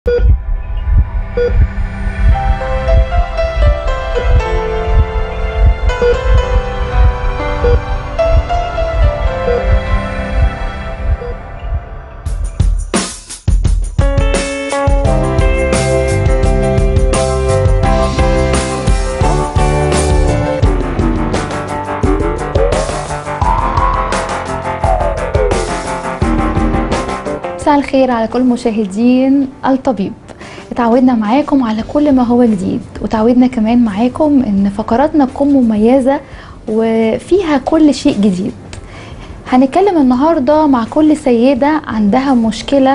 مساء الخير على كل مشاهدين الطبيب اتعودنا معاكم على كل ما هو جديد وتعودنا كمان معاكم ان فقراتنا تكون مميزة وفيها كل شيء جديد هنتكلم النهاردة مع كل سيدة عندها مشكلة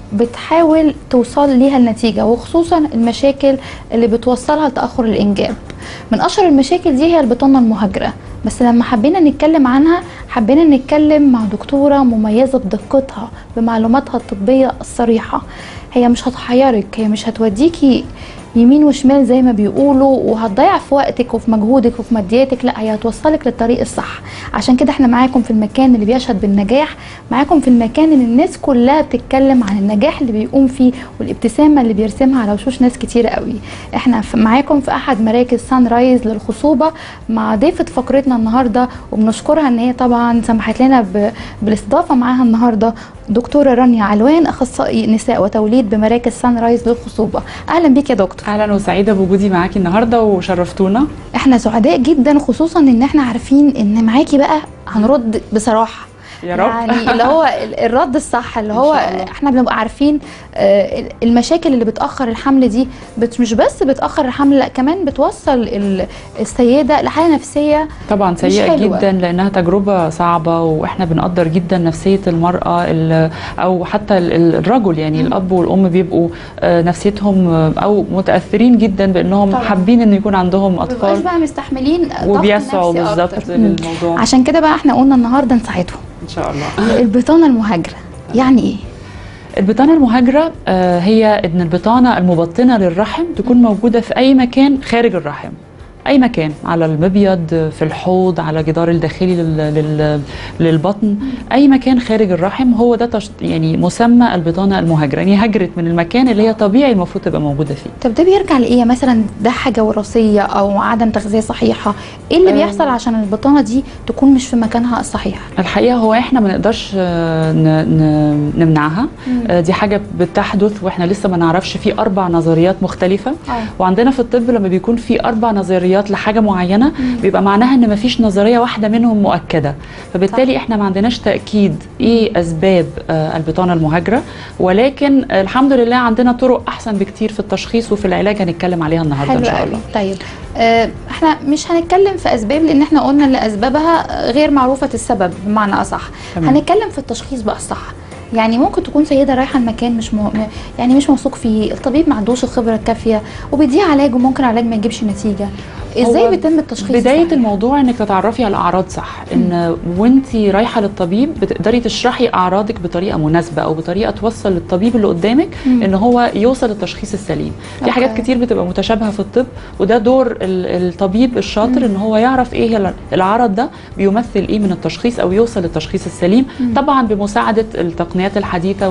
بتحاول توصل ليها النتيجة وخصوصا المشاكل اللي بتوصلها لتأخر الإنجاب من أشهر المشاكل دي هي البطانة المهاجرة بس لما حبينا نتكلم عنها حبينا نتكلم مع دكتورة مميزة بدقتها بمعلوماتها الطبية الصريحة هي مش هتحيرك هي مش هتوديكي يمين وشمال زي ما بيقولوا وهتضيع في وقتك وفي مجهودك وفي مادياتك لا هي هتوصلك للطريق الصح عشان كده احنا معاكم في المكان اللي بيشهد بالنجاح معاكم في المكان اللي الناس كلها بتتكلم عن النجاح اللي بيقوم فيه والابتسامه اللي بيرسمها على وشوش ناس كتير قوي احنا في- معاكم في احد مراكز سان رايز للخصوبه مع ضيفه فقرتنا النهارده وبنشكرها ان هي طبعا سمحت لنا ب- بالاستضافه معاها النهارده دكتوره رانيا علوان اخصائي نساء وتوليد بمراكز سان رايز للخصوبه اهلا بيك يا دكتور اهلا وسعيده بوجودي معاكي النهارده وشرفتونا احنا سعداء جدا خصوصا ان احنا عارفين ان معاكي بقى هنرد بصراحه يا رب يعني اللي هو ال- الرد الصح اللي إن هو شاء الله. احنا بنبقى عارفين آه، المشاكل اللي بتاخر الحمل دي بت مش بس بتاخر الحمل لا كمان بتوصل ال- السيده لحاله نفسيه طبعا سيئه حلوة. جدا لانها تجربه صعبه واحنا بنقدر جدا نفسيه المراه ال- او حتى ال- ال- الرجل يعني مم. الاب والام بيبقوا آه، نفسيتهم آه، او متاثرين جدا بانهم طبعاً. حابين ان يكون عندهم مبيبقاش اطفال بقى مستحملين ضغط وبيسعوا نفسي بالظبط أكتر. للموضوع عشان كده بقى احنا قلنا النهارده نساعدهم ان شاء الله البطانه المهاجره يعني ايه البطانه المهاجره آه، هي ان البطانه المبطنه للرحم تكون موجوده في اي مكان خارج الرحم اي مكان على المبيض في الحوض على جدار الداخلي لل... لل... للبطن اي مكان خارج الرحم هو ده تش... يعني مسمى البطانه المهاجره يعني هجرت من المكان اللي هي طبيعي المفروض تبقى موجوده فيه طب ده بيرجع لايه مثلا ده حاجه وراثيه او عدم تغذيه صحيحه ايه اللي آه. بيحصل عشان البطانه دي تكون مش في مكانها الصحيح الحقيقه هو احنا ما نقدرش آه، ن... ن... نمنعها آه، دي حاجه بتحدث واحنا لسه ما نعرفش في اربع نظريات مختلفه اه وعندنا في الطب لما بيكون في اربع نظريات لحاجه معينه بيبقى معناها ان مفيش نظريه واحده منهم مؤكده فبالتالي احنا ما عندناش تاكيد ايه اسباب آه، البطانه المهاجره ولكن آه، الحمد لله عندنا طرق احسن بكتير في التشخيص وفي العلاج هنتكلم عليها النهارده ان حلو شاء قوي الله طيب آه احنا مش هنتكلم في اسباب لان احنا قلنا ان اسبابها غير معروفه السبب بمعنى اصح تمام. هنتكلم في التشخيص بقى الصح يعني ممكن تكون سيده رايحه المكان مش مو... يعني مش موثوق فيه الطبيب ما عندوش الخبره الكافيه وبيديها علاج وممكن علاج ما يجيبش نتيجه ازاي هو بيتم التشخيص بدايه الصحيح؟ الموضوع انك تتعرفي على الاعراض صح ان وانت رايحه للطبيب بتقدري تشرحي اعراضك بطريقه مناسبه او بطريقه توصل للطبيب اللي قدامك مم. ان هو يوصل للتشخيص السليم في أوكي. حاجات كتير بتبقى متشابهه في الطب وده دور ال- الطبيب الشاطر ان هو يعرف ايه ال- العرض ده بيمثل ايه من التشخيص او يوصل للتشخيص السليم طبعا بمساعده التقنيات الحديثه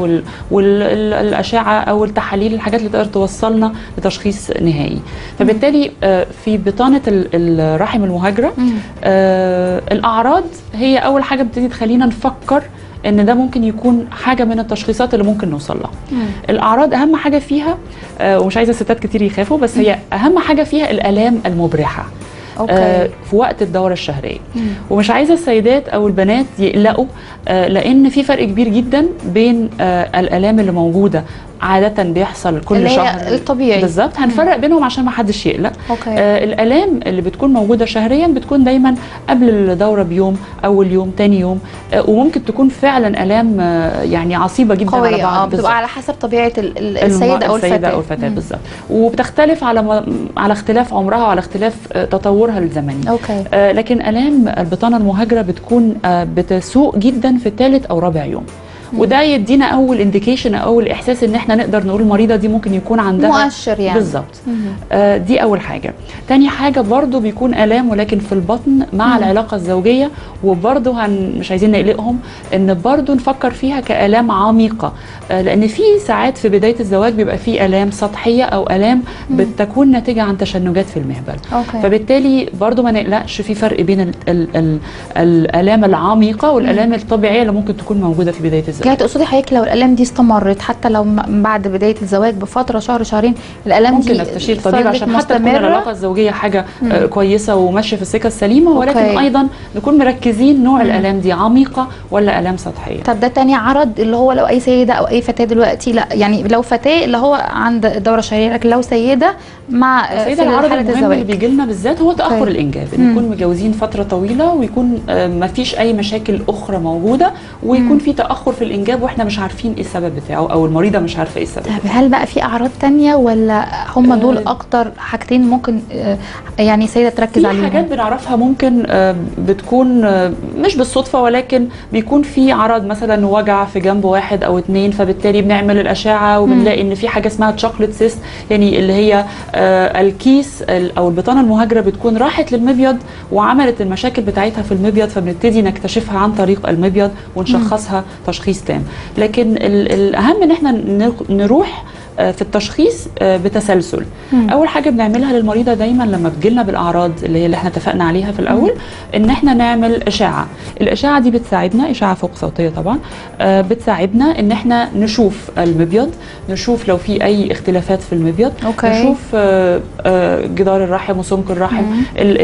والاشعه او التحاليل الحاجات اللي تقدر توصلنا لتشخيص نهائي فبالتالي آه، في بطانه ال- الرحم المهاجره مم. آه الاعراض هي اول حاجه بتبتدي تخلينا نفكر ان ده ممكن يكون حاجه من التشخيصات اللي ممكن نوصل لها مم. الاعراض اهم حاجه فيها آه ومش عايزه الستات كتير يخافوا بس هي اهم حاجه فيها الالام المبرحه اوكي آه في وقت الدوره الشهريه مم. ومش عايزه السيدات او البنات يقلقوا آه لان في فرق كبير جدا بين آه الالام اللي موجوده عاده بيحصل كل اللي هي شهر الطبيعي. بالظبط هنفرق بينهم عشان ما حدش يقلق اوكي آه الالام اللي بتكون موجوده شهريا بتكون دايما قبل الدوره بيوم اول يوم تاني يوم آه وممكن تكون فعلا الام آه يعني عصيبه جدا على قويه بعض اه بالظبط. بتبقى على حسب طبيعه ال- ال- الم- السيده او السيده الفتاه او الفتاه مم. بالظبط وبتختلف على ما على اختلاف عمرها وعلى اختلاف آه، تطورها الزمني اوكي آه، لكن الام البطانه المهاجره بتكون آه، بتسوء جدا في ثالث او رابع يوم وده يدينا اول انديكيشن او اول احساس ان احنا نقدر نقول المريضه دي ممكن يكون عندها مؤشر يعني بالظبط مم. آه، دي اول حاجه تاني حاجه برضو بيكون الام ولكن في البطن مع مم. العلاقه الزوجيه وبرضو هن مش عايزين نقلقهم ان برضو نفكر فيها كالام عميقه آه، لان في ساعات في بدايه الزواج بيبقى في الام سطحيه او الام بتكون ناتجه عن تشنجات في المهبل اوكي فبالتالي برضو ما نقلقش في فرق بين ال ال ال الالام العميقه والالام الطبيعيه اللي ممكن تكون موجوده في بدايه الزواج كده تقصدي حضرتك لو الالام دي استمرت حتى لو م- بعد بدايه الزواج بفتره شهر شهرين الالام ممكن دي نستشير طبيب فضلت عشان حتى تكون مستمرة؟ العلاقه الزوجيه حاجه آه، كويسه وماشيه في السكه السليمه ولكن أوكي. ايضا نكون مركزين نوع الالام دي عميقه ولا الام سطحيه طب ده تاني عرض اللي هو لو اي سيده او اي فتاه دلوقتي لا يعني لو فتاه اللي هو عند الدوره الشهريه لكن لو سيده مع آه، سيدة في العرض حاله المهم اللي الزواج بيجي لنا بالذات هو تاخر أوكي. الانجاب مم. ان يكون متجوزين فتره طويله ويكون ما فيش اي مشاكل اخرى موجوده ويكون في تاخر في الانجاب واحنا مش عارفين ايه السبب بتاعه او المريضه مش عارفه ايه السبب طب هل بقى في اعراض تانية ولا هم دول آه، اكتر حاجتين ممكن آه، يعني سيده تركز في عليهم حاجات بنعرفها ممكن آه، بتكون آه، مش بالصدفه ولكن بيكون في عرض مثلا وجع في جنب واحد او اتنين فبالتالي بنعمل الاشعه وبنلاقي ان في حاجه اسمها تشوكلت سيست يعني اللي هي آه، الكيس ال- او البطانه المهاجره بتكون راحت للمبيض وعملت المشاكل بتاعتها في المبيض فبنبتدي نكتشفها عن طريق المبيض ونشخصها تشخيص تام لكن ال- الاهم ان احنا نر- نروح آه، في التشخيص آه، بتسلسل مم. اول حاجه بنعملها للمريضه دايما لما بتجيلنا بالاعراض اللي هي اللي احنا اتفقنا عليها في الاول ان احنا نعمل اشعه الاشعه دي بتساعدنا اشعه فوق صوتيه طبعا آه، بتساعدنا ان احنا نشوف المبيض نشوف لو في اي اختلافات في المبيض أوكي. نشوف آه، آه، جدار الرحم وسمك الرحم مم.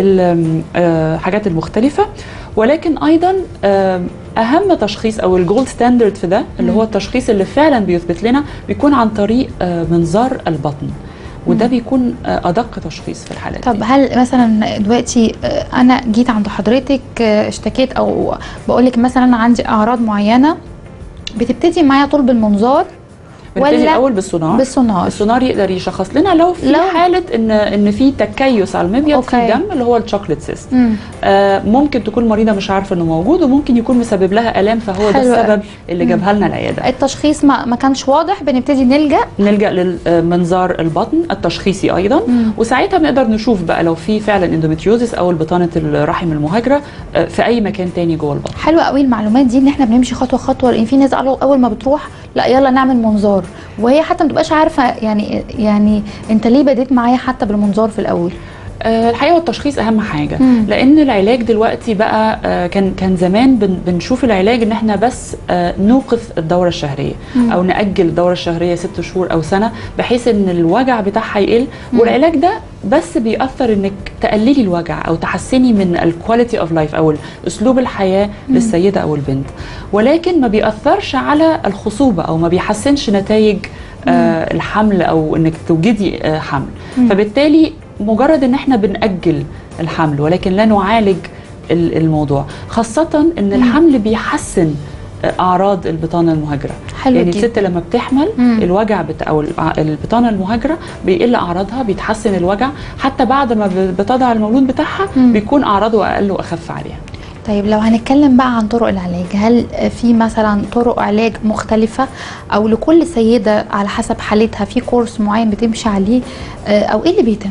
الحاجات المختلفه ولكن ايضا آه، اهم تشخيص او الجولد ستاندرد في ده اللي هو التشخيص اللي فعلا بيثبت لنا بيكون عن طريق آه، منظار البطن وده بيكون آه، ادق تشخيص في الحالات طب دي. هل مثلا دلوقتي آه، انا جيت عند حضرتك آه، اشتكيت او بقول لك مثلا عندي اعراض معينه بتبتدي معايا طول بالمنظار بنبتدي ولا الاول بالسونار بالسونار السونار يقدر يشخص لنا لو في لو- حاله ان ان في تكيس على المبيض في أوكي. دم اللي هو الشوكليت سيست مم. آه ممكن تكون المريضه مش عارفه انه موجود وممكن يكون مسبب لها الام فهو ده حلو السبب أوي. اللي جابها لنا العياده التشخيص ما, ما كانش واضح بنبتدي نلجا نلجا للمنظار البطن التشخيصي ايضا مم. وساعتها بنقدر نشوف بقى لو في فعلا اندوميتريوزس او البطانه الرحم المهاجره آه، في اي مكان تاني جوه البطن حلوه قوي المعلومات دي ان احنا بنمشي خطوه خطوه لان في ناس قالوا اول ما بتروح لا يلا نعمل منظار وهي حتى ما تبقاش عارفه يعني يعني انت ليه بديت معايا حتى بالمنظار في الاول آه، الحقيقه والتشخيص اهم حاجه مم. لان العلاج دلوقتي بقى آه، كان كان زمان بن- بنشوف العلاج ان احنا بس آه، نوقف الدوره الشهريه مم. او ناجل الدوره الشهريه ست شهور او سنه بحيث ان الوجع بتاعها يقل والعلاج ده بس بيأثر انك تقللي الوجع او تحسني من الكواليتي اوف لايف او اسلوب الحياه للسيده او البنت ولكن ما بيأثرش على الخصوبه او ما بيحسنش نتائج آه الحمل او انك توجدي آه حمل مم. فبالتالي مجرد ان احنا بنأجل الحمل ولكن لا نعالج ال- الموضوع خاصة ان الحمل بيحسن آه، اعراض البطانه المهاجره حلو يعني جدا. الست لما بتحمل مم. الوجع بتاع او الع- البطانه المهاجره بيقل اعراضها بيتحسن الوجع حتى بعد ما ب- بتضع المولود بتاعها مم. بيكون اعراضه اقل واخف عليها طيب لو هنتكلم بقى عن طرق العلاج هل في مثلا طرق علاج مختلفة أو لكل سيدة على حسب حالتها في كورس معين بتمشي عليه آه، أو إيه اللي بيتم؟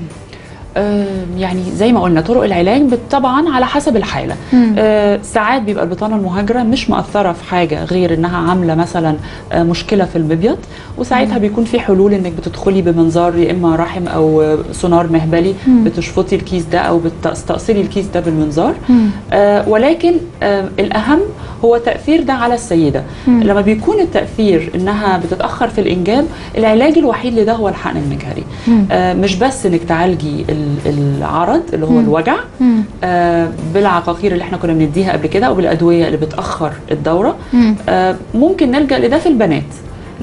آه، يعني زي ما قلنا طرق العلاج بت- طبعا على حسب الحاله مم. آه، ساعات بيبقى البطانه المهاجره مش مأثره في حاجه غير انها عامله مثلا آه، مشكله في المبيض وساعتها بيكون في حلول انك بتدخلي بمنظار يا اما رحم او آه، سونار مهبلي مم. بتشفطي الكيس ده او بتستأصلي الكيس ده بالمنظار مم. آه، ولكن آه، الاهم هو تاثير ده على السيده مم. لما بيكون التاثير انها بتتاخر في الانجاب العلاج الوحيد لده هو الحقن المجهري مم. آه، مش بس انك تعالجي ال- العرض اللي هو مم. الوجع مم. آه، بالعقاقير اللي احنا كنا بنديها قبل كده او بالادويه اللي بتاخر الدوره مم. آه، ممكن نلجا لده في البنات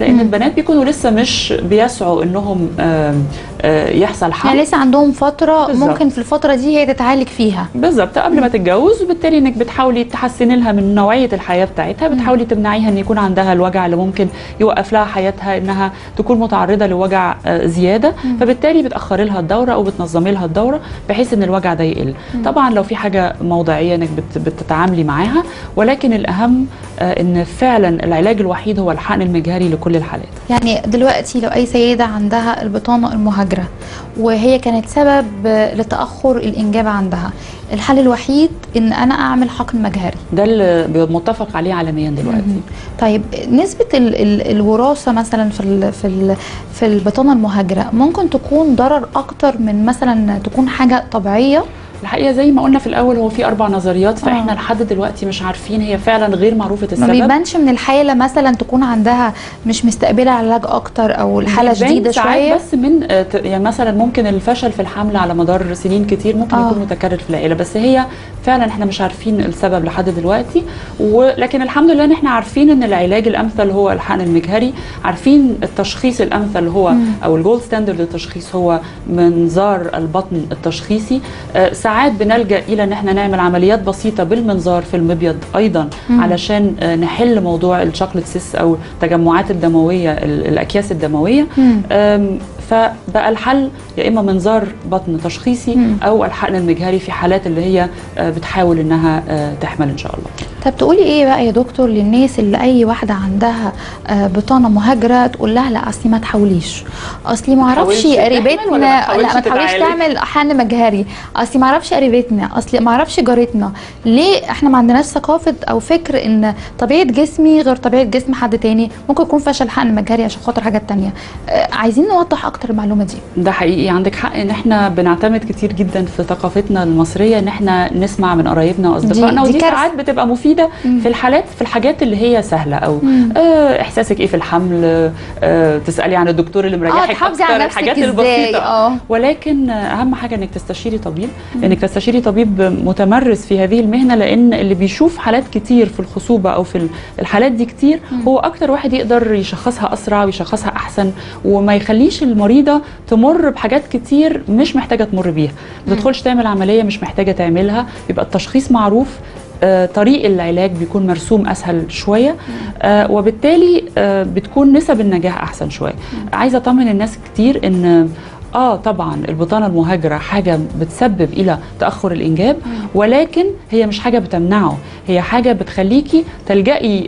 لان مم. البنات بيكونوا لسه مش بيسعوا انهم آم، آه، يحصل حمل يعني لسه عندهم فتره بالظبط. ممكن في الفتره دي هي تتعالج فيها بالظبط قبل ما تتجوز وبالتالي انك بتحاولي تحسني لها من نوعيه الحياه بتاعتها بتحاولي تمنعيها ان يكون عندها الوجع اللي ممكن يوقف لها حياتها انها تكون متعرضه لوجع آه، زياده فبالتالي بتاخري لها الدوره او بتنظمي لها الدوره بحيث ان الوجع ده يقل طبعا لو في حاجه موضعيه انك بت- بتتعاملي معاها ولكن الاهم آه، ان فعلا العلاج الوحيد هو الحقن المجهري لكل الحالات يعني دلوقتي لو اي سيده عندها البطانه المهاجره وهي كانت سبب لتاخر الانجاب عندها الحل الوحيد ان انا اعمل حقن مجهري ده اللي متفق عليه عالميا دلوقتي طيب نسبه ال ال الوراثه مثلا في ال في ال في البطانه المهاجره ممكن تكون ضرر اكتر من مثلا تكون حاجه طبيعيه الحقيقه زي ما قلنا في الاول هو في اربع نظريات فاحنا آه. لحد دلوقتي مش عارفين هي فعلا غير معروفه ما السبب بيبانش من الحاله مثلا تكون عندها مش مستقبله علاج اكتر او الحاله بيبان شديده ساعات شويه بس من آه، ت- يعني مثلا ممكن الفشل في الحمل على مدار سنين كتير ممكن آه. يكون متكرر في العيله بس هي فعلا احنا مش عارفين السبب لحد دلوقتي ولكن الحمد لله ان احنا عارفين ان العلاج الامثل هو الحقن المجهري عارفين التشخيص الامثل هو مم. او الجولد ستاندرد للتشخيص هو منظار البطن التشخيصي آه، ساعات بنلجا الى ان احنا نعمل عمليات بسيطه بالمنظار في المبيض ايضا مم. علشان آه، نحل موضوع الشوكليت سيس او التجمعات الدمويه ال- الاكياس الدمويه مم. أم، فبقى الحل يا اما منظار بطن تشخيصي مم. او الحقن المجهري في حالات اللي هي آه، بتحاول انها آه، تحمل ان شاء الله طب تقولي ايه بقى يا دكتور للناس اللي اي واحده عندها آه، بطانه مهاجره تقول لها لا اصلي ما تحاوليش اصلي ما اعرفش تحاولش تحمل قريبتنا ولا ما تحاولش لا ما تحاوليش تتعالج؟ تعمل حقن مجهري اصلي ما اعرفش قريبتنا اصلي ما اعرفش جارتنا ليه احنا ما عندناش ثقافه او فكر ان طبيعه جسمي غير طبيعه جسم حد تاني ممكن يكون فشل حقن مجهري عشان خاطر حاجات تانية آه، عايزين نوضح اكتر المعلومه دي ده حقيقي عندك حق ان احنا بنعتمد كتير جدا في ثقافتنا المصريه ان احنا نسمع من قرايبنا واصدقائنا دي ودي كارثة. ساعات بتبقى مفيده مم. في الحالات في الحاجات اللي هي سهله او مم. آه احساسك ايه في الحمل آه تسالي عن الدكتور اللي اه مريحك تحافظي اكتر على نفسك الحاجات ازاي البسيطه اه ولكن اهم حاجه انك تستشيري طبيب انك تستشيري طبيب متمرس في هذه المهنه لان اللي بيشوف حالات كتير في الخصوبه او في الحالات دي كتير هو اكتر واحد يقدر يشخصها اسرع ويشخصها احسن وما يخليش المريضه تمر بحاجات كتير مش محتاجه تمر بيها ما تدخلش تعمل عمليه مش محتاجه تعملها يبقى التشخيص معروف آه، طريق العلاج بيكون مرسوم اسهل شويه آه، وبالتالي آه، بتكون نسب النجاح احسن شويه عايزه اطمن الناس كتير ان اه طبعا البطانه المهاجره حاجه بتسبب الى تاخر الانجاب ولكن هي مش حاجه بتمنعه هي حاجه بتخليكي تلجئي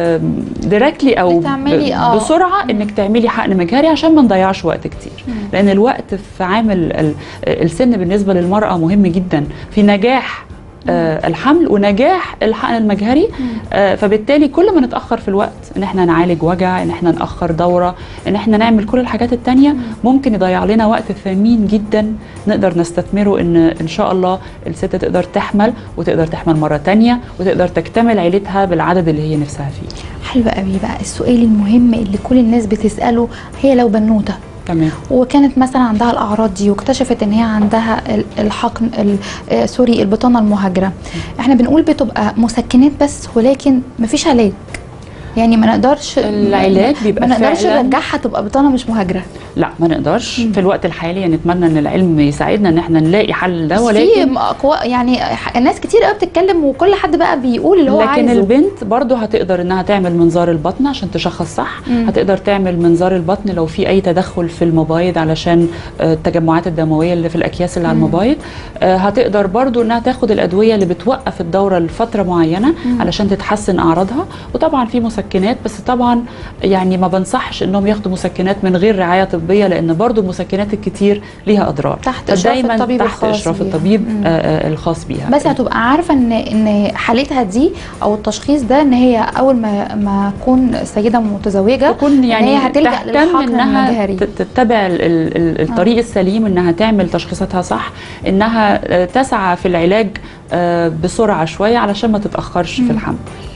دايركتلي او بتعملي- ب- آه. بسرعه انك تعملي حقن مجهري عشان ما نضيعش وقت كتير لان الوقت في عامل ال- السن بالنسبه للمراه مهم جدا في نجاح آه، الحمل ونجاح الحقن المجهري آه، فبالتالي كل ما نتاخر في الوقت ان احنا نعالج وجع ان احنا ناخر دوره ان احنا نعمل كل الحاجات التانية ممكن يضيع لنا وقت ثمين جدا نقدر نستثمره ان ان شاء الله الست تقدر تحمل وتقدر تحمل مره تانية وتقدر تكتمل عيلتها بالعدد اللي هي نفسها فيه حلو قوي بقى السؤال المهم اللي كل الناس بتساله هي لو بنوته تمام وكانت مثلا عندها الاعراض دي واكتشفت ان هي عندها ال- الحقن ال- آه، سوري البطانه المهاجره احنا بنقول بتبقى مسكنات بس ولكن مفيش علاج يعني ما نقدرش العلاج بيبقى ما نقدرش فعلاً- نرجعها تبقى بطانه مش مهاجره لا ما نقدرش في الوقت الحالي نتمنى ان العلم يساعدنا ان احنا نلاقي حل ده بس ولكن في أقوى يعني ح- ناس كتير قوي بتتكلم وكل حد بقى بيقول اللي هو لكن عايزه البنت برضو هتقدر انها تعمل منظار البطن عشان تشخص صح مم. هتقدر تعمل منظار البطن لو في اي تدخل في المبايض علشان آه، التجمعات الدمويه اللي في الاكياس اللي على المبايض آه، هتقدر برضو انها تاخد الادويه اللي بتوقف الدوره لفتره معينه علشان تتحسن اعراضها وطبعا في مسكنات بس طبعا يعني ما بنصحش انهم ياخدوا مسكنات من غير رعايه طبيه لان برضو المسكنات الكتير ليها اضرار تحت إشراف فدايماً الطبيب تحت الخاص اشراف بيها. الطبيب مم. آه، آه، الخاص بيها بس هتبقى عارفه ان ان حالتها دي او التشخيص ده ان هي اول ما ما تكون سيده متزوجه تكون يعني هي هتلجأ تهتم للحقن انها المجهري. ت- تتبع ال- ال- ال- الطريق السليم انها تعمل تشخيصاتها صح انها آه، تسعى في العلاج آه، بسرعه شويه علشان ما تتاخرش في الحمل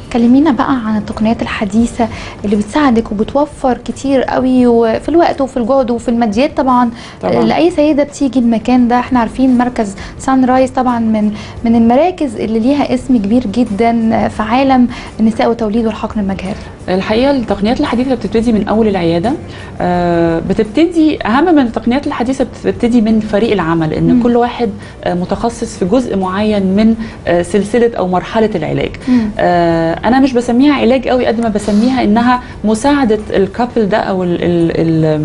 كلمينا بقى عن التقنيات الحديثه اللي بتساعدك وبتوفر كتير قوي وفي الوقت وفي الجهد وفي الماديات طبعا, طبعاً. لاي سيده بتيجي المكان ده احنا عارفين مركز سان رايز طبعا من من المراكز اللي ليها اسم كبير جدا في عالم النساء والتوليد والحقن المجهري الحقيقه التقنيات الحديثه بتبتدي من اول العياده آه، بتبتدي اهم من التقنيات الحديثه بتبتدي من فريق العمل ان مم. كل واحد آه، متخصص في جزء معين من آه، سلسله او مرحله العلاج مم. آه، انا مش بسميها علاج قوي قد ما بسميها انها مساعده الكابل ده او ال ال ال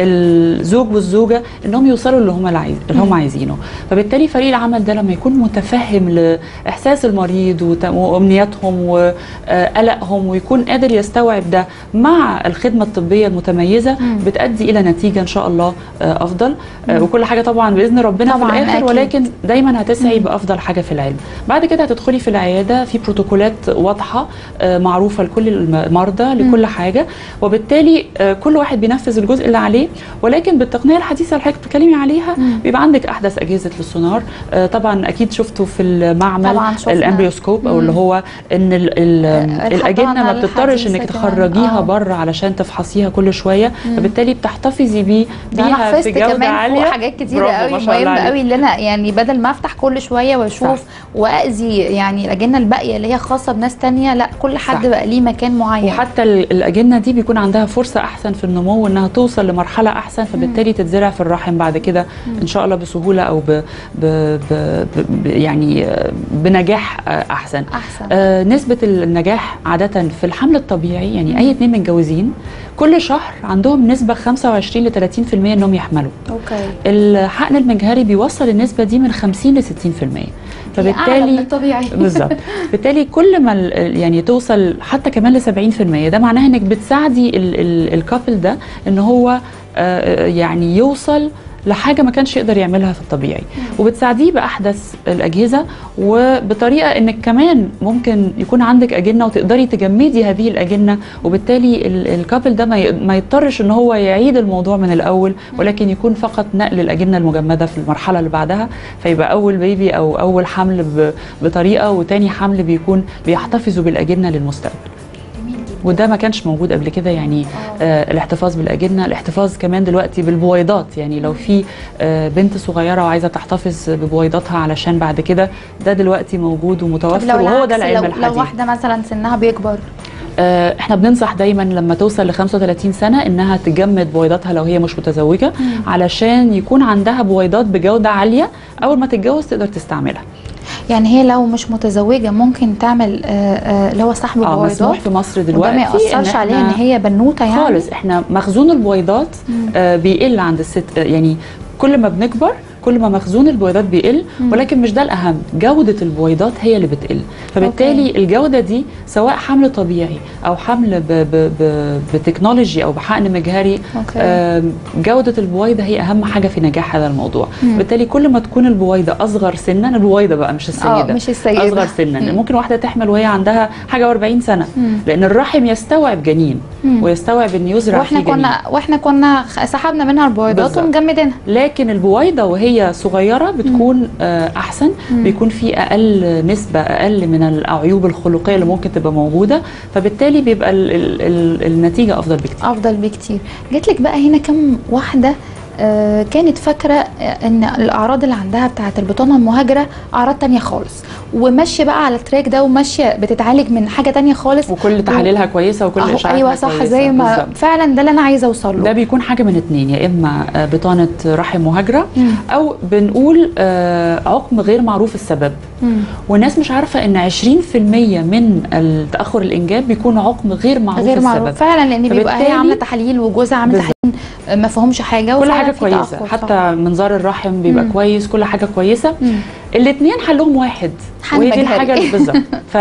الزوج والزوجه انهم يوصلوا اللي هم العايز اللي هم مم. عايزينه فبالتالي فريق العمل ده لما يكون متفهم لاحساس المريض وت- وامنياتهم وقلقهم ويكون قادر يستوعب ده مع الخدمه الطبيه المتميزه مم. بتؤدي الى نتيجه ان شاء الله آه، افضل آه، مم. وكل حاجه طبعا باذن ربنا طبعاً، في الاخر أكيد. ولكن دايما هتسعي مم. بافضل حاجه في العلم بعد كده هتدخلي في العياده في بروتوكولات واضحه آه، معروفه لكل المرضى لكل حاجه وبالتالي آه، كل واحد بينفذ الجزء اللي عليه ولكن بالتقنيه الحديثه اللي حضرتك بتتكلمي عليها مم. بيبقى عندك احدث اجهزه للسونار آه، طبعا اكيد شفتوا في المعمل طبعاً شفنا. الامبريوسكوب او مم. اللي هو ان ال ال الاجنه ما الحضانة بتضطرش انك الحديثة كمان. تخرجيها آه. بره علشان تفحصيها كل شويه مم. فبالتالي بتحتفظي بيه ده انا بيها حفظت في جوده كمان عاليه فوق حاجات كتيره برافو، قوي ما شاء الله مهمه عليك. قوي اللي انا يعني بدل ما افتح كل شويه واشوف صح. واذي يعني الاجنه الباقيه اللي هي خاصه بناس تانية لا كل حد صح. بقى ليه مكان معين وحتى ال- الاجنه دي بيكون عندها فرصه احسن في النمو انها توصل لمرحله احسن فبالتالي تتزرع في الرحم بعد كده ان شاء الله بسهوله او ب ب ب ب يعني آه، بنجاح آه، احسن احسن آه، نسبة النجاح عادة في الحمل الطبيعي يعني أي اتنين متجوزين كل شهر عندهم نسبة 25 ل 30% إنهم يحملوا اوكي الحقن المجهري بيوصل النسبة دي من 50 ل 60% هي أعلى من فبالتالي الطبيعي بالظبط بالتالي كل ما ال- يعني توصل حتى كمان ل 70% ده معناها انك بتساعدي ال- ال- الكابل ده ان هو آه، يعني يوصل لحاجه ما كانش يقدر يعملها في الطبيعي وبتساعديه باحدث الاجهزه وبطريقه انك كمان ممكن يكون عندك اجنه وتقدري تجمدي هذه الاجنه وبالتالي ال- الكابل ده ما ي- ما يضطرش ان هو يعيد الموضوع من الاول ولكن يكون فقط نقل الاجنه المجمده في المرحله اللي بعدها فيبقى اول بيبي او اول حمل ب- بطريقه وتاني حمل بيكون بيحتفظوا بالاجنه للمستقبل وده ما كانش موجود قبل كده يعني آه الاحتفاظ بالاجنه الاحتفاظ كمان دلوقتي بالبويضات يعني لو في آه بنت صغيره وعايزه تحتفظ ببويضاتها علشان بعد كده ده دلوقتي موجود طب ومتوفر لو وهو ده العكس، العلم لو, الحديث لو واحده مثلا سنها بيكبر آه، احنا بننصح دايما لما توصل ل 35 سنه انها تجمد بويضاتها لو هي مش متزوجه علشان يكون عندها بويضات بجوده عاليه اول ما تتجوز تقدر تستعملها يعني هي لو مش متزوجه ممكن تعمل آه، آه، اللي هو سحب اه مسموح البويضات في مصر وده دلوقتي ما ياثرش إن عليها ان إحنا- هي بنوته يعني خالص احنا مخزون البويضات آه بيقل عند الست آه يعني كل ما بنكبر كل ما مخزون البويضات بيقل ولكن مش ده الاهم جوده البويضات هي اللي بتقل فبالتالي أوكي. الجوده دي سواء حمل طبيعي او حمل ب ب ب بتكنولوجي او بحقن مجهري أوكي. آم، جوده البويضه هي اهم حاجه في نجاح هذا الموضوع مم. بالتالي كل ما تكون البويضه اصغر سنا البويضه بقى مش السيده اه مش السيده اصغر سنا مم. ممكن واحده تحمل وهي عندها حاجه و40 سنه مم. لان الرحم يستوعب جنين مم. ويستوعب ان يزرع واحنا فيه جنين كنا واحنا كنا خ- سحبنا منها البويضات بالظبط. ومجمدينها لكن البويضه وهي صغيره بتكون آه احسن مم. بيكون في اقل نسبه اقل من العيوب الخلقيه اللي ممكن تبقى موجوده فبالتالي بيبقى ال ال ال النتيجه افضل بكتير افضل بكتير جات لك بقى هنا كم واحده آه، كانت فاكره آه، ان الاعراض اللي عندها بتاعه البطانه المهاجره اعراض تانية خالص وماشيه بقى على التراك ده وماشيه بتتعالج من حاجه تانية خالص وكل تحاليلها كويسه وكل أهو اشعاعاتها ايوه صح كويسة. زي ما بالظبط. فعلا ده اللي انا عايزه اوصل ده له بيكون حاجه من اتنين يا اما آه، بطانه رحم مهاجره مم. او بنقول آه، عقم غير معروف السبب مم. والناس مش عارفه ان 20% من التاخر الانجاب بيكون عقم غير معروف غير السبب معروف فعلا لان بيبقى هي فبالتالي- عامله تحاليل وجوزها عامل بالظبط. تحاليل آه، ما فهمش حاجه كل وفعلا حاجه في كويسه تأخر حتى طبعاً. منظار الرحم بيبقى مم. كويس كل حاجه كويسه مم. الاثنين حلهم واحد حل وهي دي مجهري. الحاجه اللي- بالظبط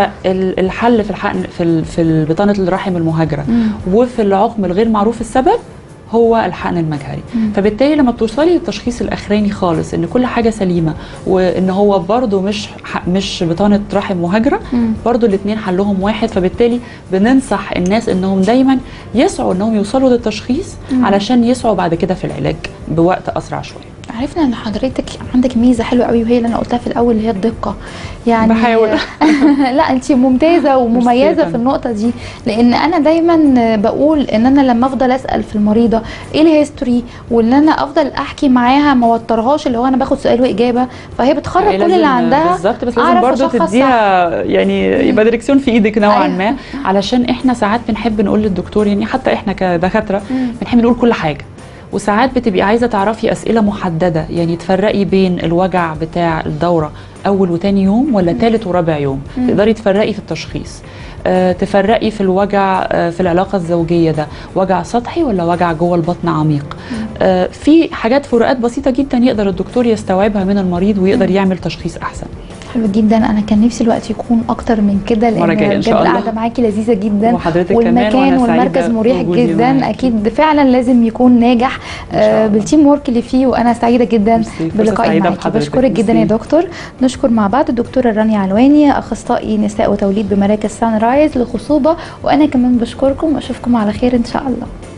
فالحل في الحقن في ال- في بطانه الرحم المهاجره مم. وفي العقم الغير معروف السبب هو الحقن المجهري مم. فبالتالي لما بتوصلي للتشخيص الاخراني خالص ان كل حاجه سليمه وان هو برده مش ح- مش بطانه رحم مهاجره مم. برضو الاثنين حلهم واحد فبالتالي بننصح الناس انهم دايما يسعوا انهم يوصلوا للتشخيص مم. علشان يسعوا بعد كده في العلاج بوقت اسرع شويه عرفنا ان حضرتك عندك ميزه حلوه قوي وهي اللي انا قلتها في الاول اللي هي الدقه يعني بحاول. لا انت ممتازه ومميزه ميرسي. في النقطه دي لان انا دايما بقول ان انا لما افضل اسال في المريضه ايه الهيستوري وان انا افضل احكي معاها ما اوترهاش اللي هو انا باخد سؤال واجابه فهي بتخرج كل لازم- اللي عندها بالظبط بس لازم أعرف برضه أشخص صح. تديها يعني يبقى ديركسيون في ايدك نوعا أيوة. ما علشان احنا ساعات بنحب نقول للدكتور يعني حتى احنا كدكاتره مم. بنحب نقول كل حاجه وساعات بتبقي عايزه تعرفي اسئله محدده يعني تفرقي بين الوجع بتاع الدوره اول وتاني يوم ولا تالت ورابع يوم مم. تقدري تفرقي في التشخيص آه، تفرقي في الوجع آه، في العلاقه الزوجيه ده وجع سطحي ولا وجع جوه البطن عميق آه، في حاجات فروقات بسيطه جدا يقدر الدكتور يستوعبها من المريض ويقدر يعمل تشخيص احسن حلو جدا انا كان نفسي الوقت يكون اكتر من كده المرة لان الجاية إن بجد شاء الله. القعده معاكي لذيذه جدا وحضرتك كمان والمكان وأنا والمركز سعيدة مريح بوجودي جدا معاكي. اكيد فعلا لازم يكون ناجح إن شاء آه، الله. بالتيم ورك اللي فيه وانا سعيده جدا ميرسي. فرصة بلقائي سعيدة معاكي بحضرتك. بشكرك جدا يا ميرسي. دكتور نشكر مع بعض الدكتوره رانيا علواني اخصائي نساء وتوليد بمراكز سان رايز للخصوبه وانا كمان بشكركم واشوفكم على خير ان شاء الله